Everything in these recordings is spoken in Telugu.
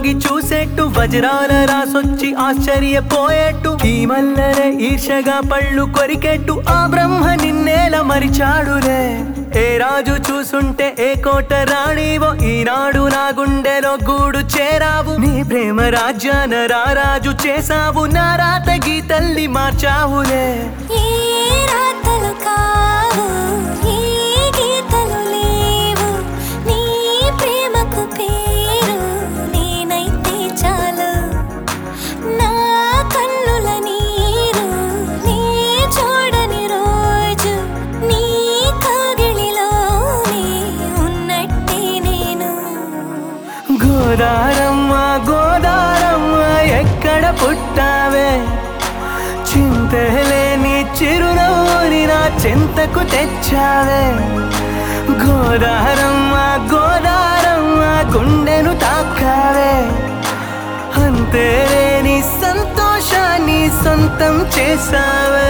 తొంగి చూసేట్టు వజ్రాల రాసొచ్చి ఆశ్చర్యపోయేట్టు ఈ మల్లెలే ఈర్షగా పళ్ళు కొరికెట్టు ఆ బ్రహ్మ నిన్నేల మరిచాడులే ఏ రాజు చూసుంటే ఏ కోట రాణివో ఈనాడు నా గుండెలో గూడు చేరావు నీ ప్రేమ రాజ్యాన రారాజు చేసావు నా రాత గీతల్ని మార్చావులే ఏ రాతలు కావు ఏ గీతలు లేవు నీ ప్రేమకు పేరు నేనైతే చాలు నా కన్నుల నీరు నీ చూడని రోజు నీ కగిలిలోనే ఉన్నట్టే నేను గోదారమ్మ గోదారమ్మ ఎక్కడ పుట్టావే చింతలేని చిరునవ్వుని నా చింతకు తెచ్చావే గోదారమ్మ గోదారమ్మ గుండెను తాకావే అంతేలేని సంతోషాన్ని సొంతం చేసావే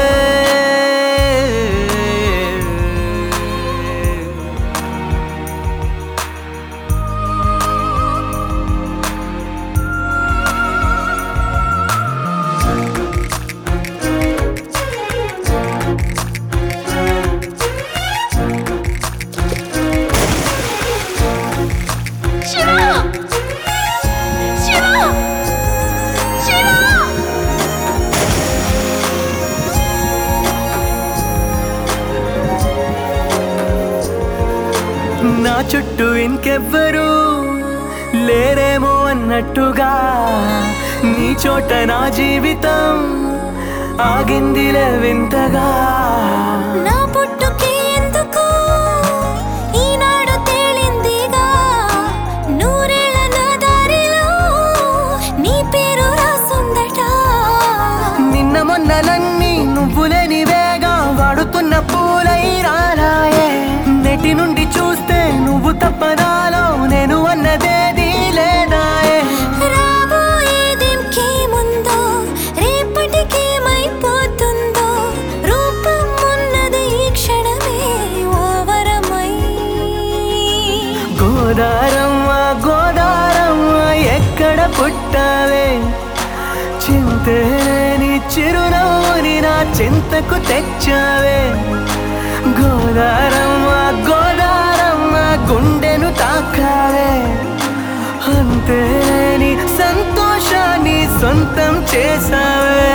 శివ శివ శివ నా చుట్టూ ఇంకెవ్వరు లేరేమో అన్నట్టుగా నీ చోట నా జీవితం ఆగిందిలే వింతగా నా పుట్టుకే ఎందుకు ఈనాడు తేలిందిగా నూరేళ్ల నా దారిలో నీ పేరు రాసుందట నిన్న మొన్నలన్నీ నువ్వు లేనివేగా వాడుతున్న పూలై రాలాయే నెటి నుండి చూస్తే నువ్వు తప్ప నాలో నేను అన్నదేది లేదాయే రాబోయేదేంకేముందో రేపటికేమైపోతుందో రూపం ఉన్నది ఈ క్షణమే ఓ వరమై గోదారమ్మ గోదారమ్మ ఎక్కడ పుట్టావే చింతేని చిరునవ్వుని నా చింతకు తెచ్చావే గోదారమ్మ గోదారమ్మ గుండెను తాకావే అంతేని సంతోషాన్ని సొంతం చేసావే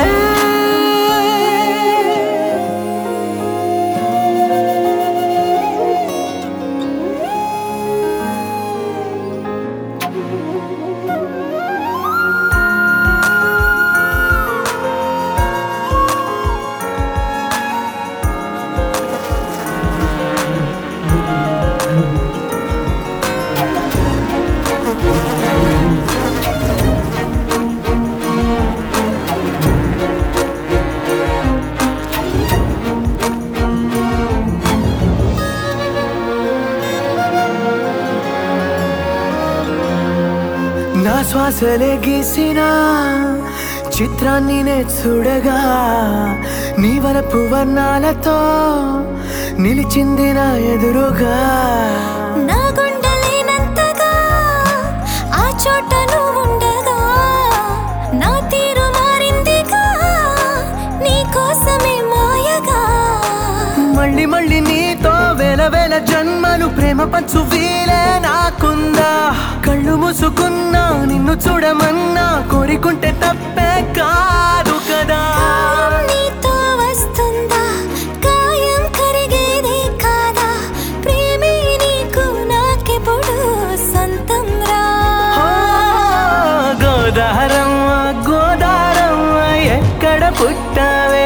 నా శ్వాసలే గీసిన చిత్రాన్ని నే చూడగా నీ వరపు వర్ణాలతో నిలిచింది నా ఎదురుగా నా గుండెలేనంతగా ఆ చోట నువ్వుండగా నా తీరు మారిందిగా నీ కోసమే మాయగా మళ్ళీ మళ్ళీ నీతో వేల వేల జన్మలు ప్రేమ పంచు వీలే నాకుందా కళ్ళు మూసుకున్నా నిన్ను చూడమన్నా కోరికుంటే తప్పే కాదు కదా నీతో వస్తుందా కాయం కరిగేదే కాదా ప్రేమే నీకు నాకెప్పుడు సొంతం రా ఆ, గోదారమ్మ గోదారమ్మ ఎక్కడ పుట్టావే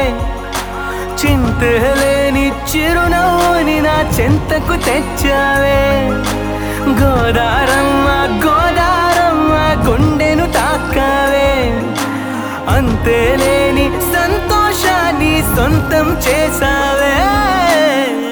చింతలేని చిరునవ్వుని నా చెంతకు తెచ్చావే గోదారమ్మ గోదారమ్మ గుండెను తాకావే అంతేలేని సంతోషాన్ని సొంతం చేసావే